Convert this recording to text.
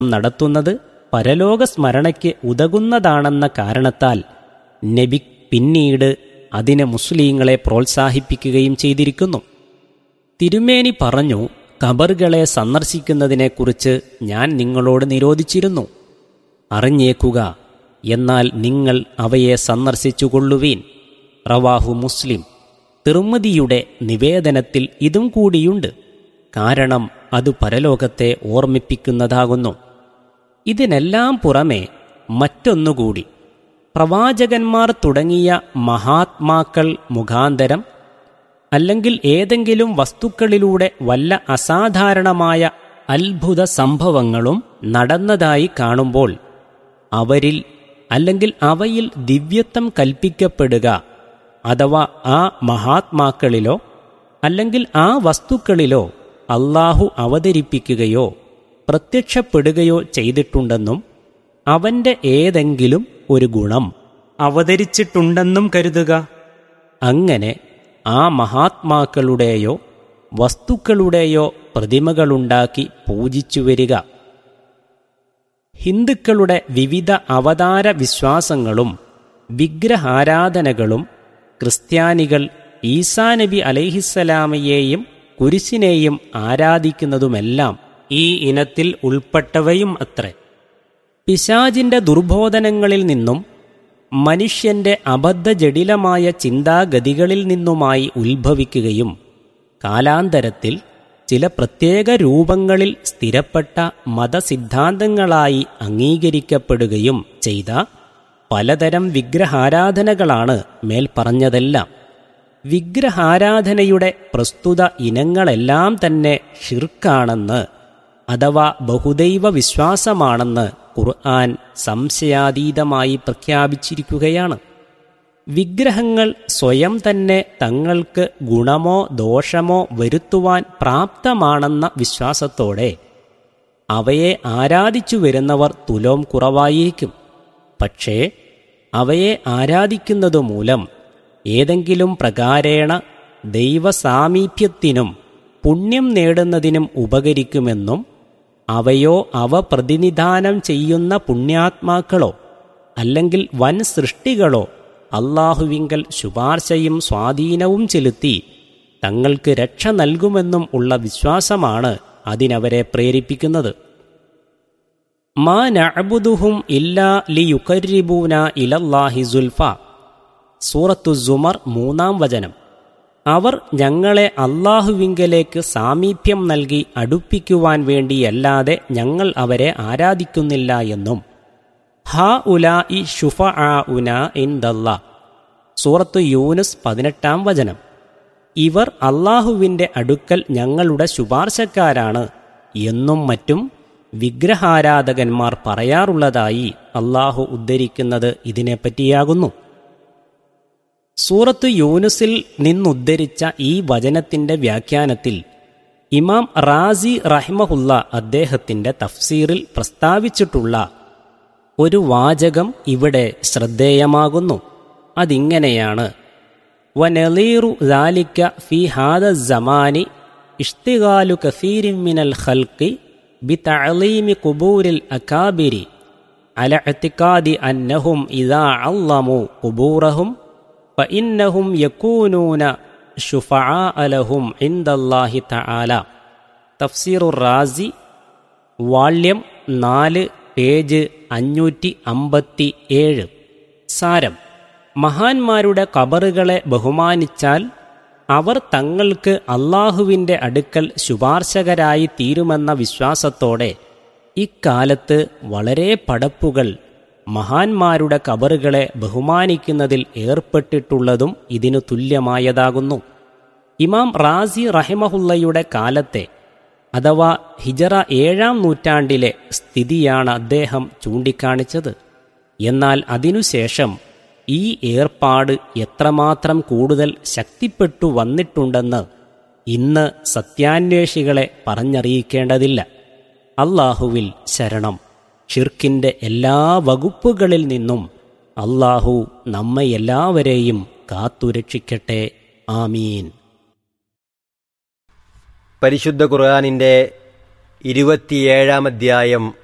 നടത്തുന്നത് പരലോക സ്മരണയ്ക്ക് ഉതകുന്നതാണെന്ന കാരണത്താൽ നബി പിന്നീട് അതിനെ മുസ്ലിങ്ങളെ പ്രോത്സാഹിപ്പിക്കുകയും ചെയ്തിരിക്കുന്നു തിരുമേനി പറഞ്ഞു കബറുകളെ സന്ദർശിക്കുന്നതിനെക്കുറിച്ച് ഞാൻ നിങ്ങളോട് നിരോധിച്ചിരുന്നു അറിഞ്ഞേക്കുക എന്നാൽ നിങ്ങൾ അവയെ സന്ദർശിച്ചുകൊള്ളുവീൻ റവാഹു മുസ്ലിം തിർമതിയുടെ നിവേദനത്തിൽ ഇതും കൂടിയുണ്ട് കാരണം അത് പരലോകത്തെ ഓർമ്മിപ്പിക്കുന്നതാകുന്നു ഇതിനെല്ലാം പുറമെ മറ്റൊന്നുകൂടി പ്രവാചകന്മാർ തുടങ്ങിയ മഹാത്മാക്കൾ മുഖാന്തരം അല്ലെങ്കിൽ ഏതെങ്കിലും വസ്തുക്കളിലൂടെ വല്ല അസാധാരണമായ അത്ഭുത സംഭവങ്ങളും നടന്നതായി കാണുമ്പോൾ അവരിൽ അല്ലെങ്കിൽ അവയിൽ ദിവ്യത്വം കൽപ്പിക്കപ്പെടുക അഥവാ ആ മഹാത്മാക്കളിലോ അല്ലെങ്കിൽ ആ വസ്തുക്കളിലോ അള്ളാഹു അവതരിപ്പിക്കുകയോ പ്രത്യക്ഷപ്പെടുകയോ ചെയ്തിട്ടുണ്ടെന്നും അവന്റെ ഏതെങ്കിലും ഒരു ഗുണം അവതരിച്ചിട്ടുണ്ടെന്നും കരുതുക അങ്ങനെ ആ മഹാത്മാക്കളുടെയോ വസ്തുക്കളുടെയോ പ്രതിമകളുണ്ടാക്കി പൂജിച്ചു വരിക ഹിന്ദുക്കളുടെ വിവിധ അവതാര വിശ്വാസങ്ങളും വിഗ്രഹാരാധനകളും ക്രിസ്ത്യാനികൾ ഈസാ നബി അലൈഹിസ്സലാമയെയും കുരിശിനെയും ആരാധിക്കുന്നതുമെല്ലാം ഈ ഇനത്തിൽ ഉൾപ്പെട്ടവയും അത്രേ പിശാജിന്റെ ദുർബോധനങ്ങളിൽ നിന്നും മനുഷ്യന്റെ അബദ്ധജടിലമായ ചിന്താഗതികളിൽ നിന്നുമായി ഉത്ഭവിക്കുകയും കാലാന്തരത്തിൽ ചില പ്രത്യേക രൂപങ്ങളിൽ സ്ഥിരപ്പെട്ട മതസിദ്ധാന്തങ്ങളായി അംഗീകരിക്കപ്പെടുകയും ചെയ്ത പലതരം വിഗ്രഹാരാധനകളാണ് മേൽപ്പറഞ്ഞതെല്ലാം വിഗ്രഹാരാധനയുടെ പ്രസ്തുത ഇനങ്ങളെല്ലാം തന്നെ ഷിർക്കാണെന്ന് അഥവാ ബഹുദൈവ വിശ്വാസമാണെന്ന് ഖുർആൻ സംശയാതീതമായി പ്രഖ്യാപിച്ചിരിക്കുകയാണ് വിഗ്രഹങ്ങൾ സ്വയം തന്നെ തങ്ങൾക്ക് ഗുണമോ ദോഷമോ വരുത്തുവാൻ പ്രാപ്തമാണെന്ന വിശ്വാസത്തോടെ അവയെ ആരാധിച്ചു വരുന്നവർ തുലോം കുറവായിരിക്കും പക്ഷേ അവയെ ആരാധിക്കുന്നതു മൂലം ഏതെങ്കിലും പ്രകാരേണ ദൈവസാമീപ്യത്തിനും പുണ്യം നേടുന്നതിനും ഉപകരിക്കുമെന്നും അവയോ അവ പ്രതിനിധാനം ചെയ്യുന്ന പുണ്യാത്മാക്കളോ അല്ലെങ്കിൽ വൻ സൃഷ്ടികളോ അള്ളാഹുവിങ്കൽ ശുപാർശയും സ്വാധീനവും ചെലുത്തി തങ്ങൾക്ക് രക്ഷ നൽകുമെന്നും ഉള്ള വിശ്വാസമാണ് അതിനവരെ പ്രേരിപ്പിക്കുന്നത് മാ നഅബുദുഹും ഇല്ലാ ലിയുഖരിബൂന ഇലല്ലാഹി സുൽഫ സൂറത്തു സുമർ മൂന്നാം വചനം അവർ ഞങ്ങളെ അള്ളാഹുവിങ്കലേക്ക് സാമീപ്യം നൽകി അടുപ്പിക്കുവാൻ വേണ്ടിയല്ലാതെ ഞങ്ങൾ അവരെ ആരാധിക്കുന്നില്ല എന്നും ഹ ഉലാ ഇ ഷുഫ ആ ഉന ഇന്ദല്ല സൂറത്തു യൂനുസ് പതിനെട്ടാം വചനം ഇവർ അള്ളാഹുവിൻ്റെ അടുക്കൽ ഞങ്ങളുടെ ശുപാർശക്കാരാണ് എന്നും മറ്റും വിഗ്രഹാരാധകന്മാർ പറയാറുള്ളതായി അള്ളാഹു ഉദ്ധരിക്കുന്നത് ഇതിനെപ്പറ്റിയാകുന്നു സൂറത്ത് യൂനുസിൽ നിന്നുദ്ധരിച്ച ഈ വചനത്തിന്റെ വ്യാഖ്യാനത്തിൽ ഇമാം റാസി റഹിമഹുല്ല അദ്ദേഹത്തിന്റെ തഫ്സീറിൽ പ്രസ്താവിച്ചിട്ടുള്ള ഒരു വാചകം ഇവിടെ ശ്രദ്ധേയമാകുന്നു അതിങ്ങനെയാണ് വനലീറു ലാലിക്ക ഫി ഹാദ സമാനി ഇഷ്തിഗാലു കസീരിൻ മിനൽ ഖൽഖി ബിതഅലീമി ഖുബൂരിൽ അകാബിരി അല ഇഅ്തിഖാദി അന്നഹും ഇദാ അള്ളമു ഖുബൂറഹും ഫഇന്നഹും യകൂനൂന ശുഫആ ലഹും ഇൻദല്ലാഹി തആല തഫ്സീറുർ റാസി വാള്യം നാല് പേജ് അഞ്ഞൂറ്റി അമ്പത്തി ഏഴ് സാരം മഹാന്മാരുടെ കബറുകളെ ബഹുമാനിച്ചാൽ അവർ തങ്ങൾക്ക് അള്ളാഹുവിൻ്റെ അടുക്കൽ ശുപാർശകരായി തീരുമെന്ന വിശ്വാസത്തോടെ ഇക്കാലത്ത് വളരെ പടപ്പുകൾ മഹാന്മാരുടെ കബറുകളെ ബഹുമാനിക്കുന്നതിൽ ഏർപ്പെട്ടിട്ടുള്ളതും ഇതിനു തുല്യമായതാകുന്നു ഇമാം റാസി റഹിമഹുല്ലയുടെ കാലത്തെ അഥവാ ഹിജറ ഏഴാം നൂറ്റാണ്ടിലെ സ്ഥിതിയാണ് അദ്ദേഹം ചൂണ്ടിക്കാണിച്ചത് എന്നാൽ അതിനുശേഷം ഈ ഏർപ്പാട് എത്രമാത്രം കൂടുതൽ ശക്തിപ്പെട്ടു വന്നിട്ടുണ്ടെന്ന് ഇന്ന് സത്യാന്വേഷികളെ പറഞ്ഞറിയിക്കേണ്ടതില്ല അള്ളാഹുവിൽ ശരണം ഷിർക്കിന്റെ എല്ലാ വകുപ്പുകളിൽ നിന്നും അള്ളാഹു നമ്മെ എല്ലാവരെയും കാത്തുരക്ഷിക്കട്ടെ ആമീൻ പരിശുദ്ധ ഖുർആാനിൻ്റെ ഇരുപത്തിയേഴാം അധ്യായം